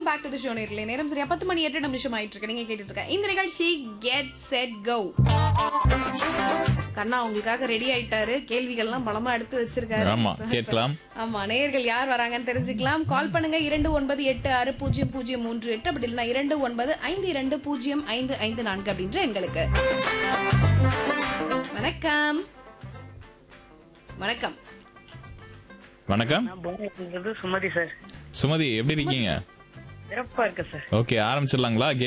back to the show நேரில் நேரம் சரியா பத்து மணி எட்டு நிமிஷம் ஆயிட்டு இருக்கு நீங்க கேட்டுட்டு இருக்க இந்த நிகழ்ச்சி கெட் செட் கோ கண்ணா உங்களுக்காக ரெடி ஆயிட்டாரு கேள்விகள்லாம் பலமா எடுத்து வச்சிருக்காரு ஆமா கேட்கலாம் ஆமா நேயர்கள் யார் வராங்கன்னு தெரிஞ்சுக்கலாம் கால் பண்ணுங்க இரண்டு ஒன்பது எட்டு ஆறு பூஜ்ஜியம் பூஜ்ஜியம் மூன்று எட்டு அப்படி இல்லைன்னா இரண்டு ஒன்பது ஐந்து இரண்டு பூஜ்ஜியம் ஐந்து ஐந்து நான்கு அப்படின்ற எங்களுக்கு வணக்கம் வணக்கம் வணக்கம் நான் போனது சுமதி சார் சுமதி எப்படி இருக்கீங்க சிறப்பா இருக்கு சார் ஓகே ஆரம்பிச்சிடலாங்களா